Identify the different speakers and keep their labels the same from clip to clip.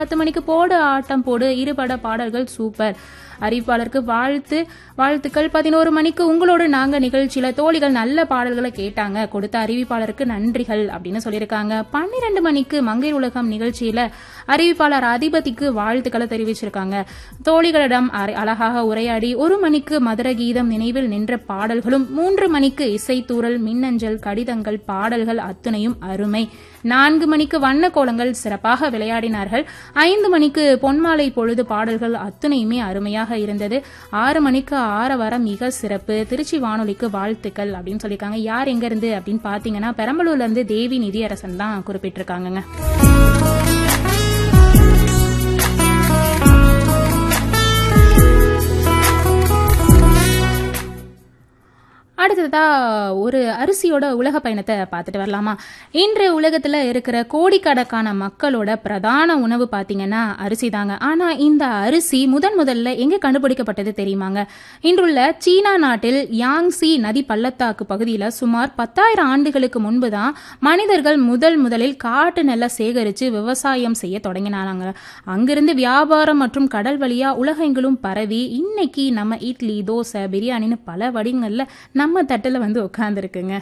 Speaker 1: பத்து மணிக்கு போடு ஆட்டம் போடு இருபட பாடல்கள் சூப்பர் அறிவிப்பாளருக்கு வாழ்த்து வாழ்த்துக்கள் பதினோரு மணிக்கு உங்களோட நாங்க நிகழ்ச்சியில தோழிகள் நல்ல பாடல்களை கேட்டாங்க கொடுத்த அறிவிப்பாளருக்கு நன்றிகள் அப்படின்னு சொல்லியிருக்காங்க பன்னிரண்டு மணிக்கு மங்கை உலகம் நிகழ்ச்சியில அறிவிப்பாளர் அதிபதிக்கு வாழ்த்துக்களை தெரிவிச்சிருக்காங்க தோழிகளிடம் அரை- அழகாக உரையாடி ஒரு மணிக்கு மதுர கீதம் நினைவில் நின்ற பாடல்களும் மூன்று மணிக்கு இசைத்தூரல் மின்னஞ்சல் கடிதங்கள் பாடல்கள் அத்துணையும் அருமை நான்கு மணிக்கு வண்ண கோலங்கள் சிறப்பாக விளையாடினார்கள் ஐந்து மணிக்கு பொன்மாலை பொழுது பாடல்கள் அத்துணையுமே அருமையாக இருந்தது ஆறு மணிக்கு ஆரவாரம் மிக சிறப்பு திருச்சி வானொலிக்கு வாழ்த்துக்கள் அப்படின்னு சொல்லியிருக்காங்க யார் எங்க இருந்து அப்படின்னு பாத்தீங்கன்னா பெரம்பலூர்ல இருந்து தேவி நிதியரசன் தான் குறிப்பிட்டிருக்காங்கங்க அடுத்ததா ஒரு அரிசியோட உலக பயணத்தை பார்த்துட்டு வரலாமா இன்று உலகத்துல இருக்கிற கோடிக்கணக்கான மக்களோட பிரதான உணவு பாத்தீங்கன்னா அரிசி தாங்க ஆனா இந்த அரிசி முதன் முதல்ல எங்க கண்டுபிடிக்கப்பட்டது தெரியுமாங்க இன்றுள்ள சீனா நாட்டில் யாங்சி நதி பள்ளத்தாக்கு பகுதியில சுமார் பத்தாயிரம் ஆண்டுகளுக்கு முன்பு தான் மனிதர்கள் முதல் முதலில் காட்டு நெல்லை சேகரித்து விவசாயம் செய்ய தொடங்கினாங்க அங்கிருந்து வியாபாரம் மற்றும் கடல் வழியா உலகெங்கிலும் பரவி இன்னைக்கு நம்ம இட்லி தோசை பிரியாணின்னு பல வடிவங்கள்ல நம்ம தட்டுல வந்து உட்கார்ந்துருக்குங்க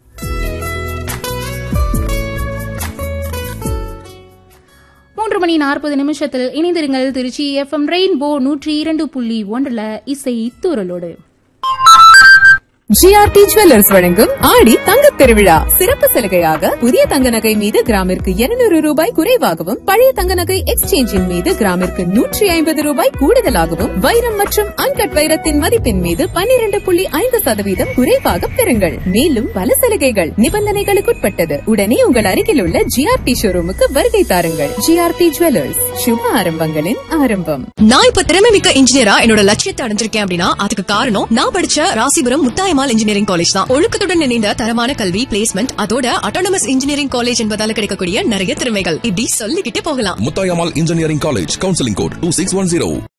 Speaker 1: மூன்று மணி நாற்பது நிமிஷத்தில் இணைந்திருங்கள் திருச்சி எஃப்எம் ரெயின்போ நூற்றி இரண்டு புள்ளி ஒன்றுல இசை தூரலோடு
Speaker 2: ஜிஆர்டி ஜுவல்லர்ஸ் வழங்கும் ஆடி தங்க திருவிழா சிறப்பு சலுகையாக புதிய தங்க நகை மீது கிராமிற்கு 200 ரூபாய் குறைவாகவும் பழைய தங்க நகை எக்ஸ்சேஞ்சின் மீது கிராமிற்கு நூற்றி ஐம்பது ரூபாய் கூடுதலாகவும் வைரம் மற்றும் அன்கட் வைரத்தின் மதிப்பின் மீது 12.5% புள்ளி ஐந்து சதவீதம் குறைவாக பெறுங்கள் மேலும் பல சலுகைகள் நிபந்தனைகளுக்குட்பட்டது உடனே உங்கள் அருகில் உள்ள ஜிஆர்டி ஷோரூமுக்கு வருகை தாருங்கள் ஜிஆர்டி ஜுவல்லர்ஸ் சுப ஆரம்பங்களின் ஆரம்பம்
Speaker 3: நான் இப்ப திறமை மிக்க இன்ஜினியரா என்னோட லட்சியத்தை அடைஞ்சிருக்கேன் அப்படின்னா அதுக்கு காரணம் நான் படிச்ச ராசிபுரம் முத்தாயமால் இன்ஜினியரிங் காலேஜ் தான் ஒழுக்கத்துடன் இணைந்த தரமான கல்வி பிளேஸ்மெண்ட் அதோட அட்டானமஸ் இன்ஜினியரிங் காலேஜ் என்பதால கிடைக்கக்கூடிய நிறைய திறமைகள் இப்படி சொல்லிக்கிட்டே போகலாம்
Speaker 4: Muthayammal engineering college counselling code two six one zero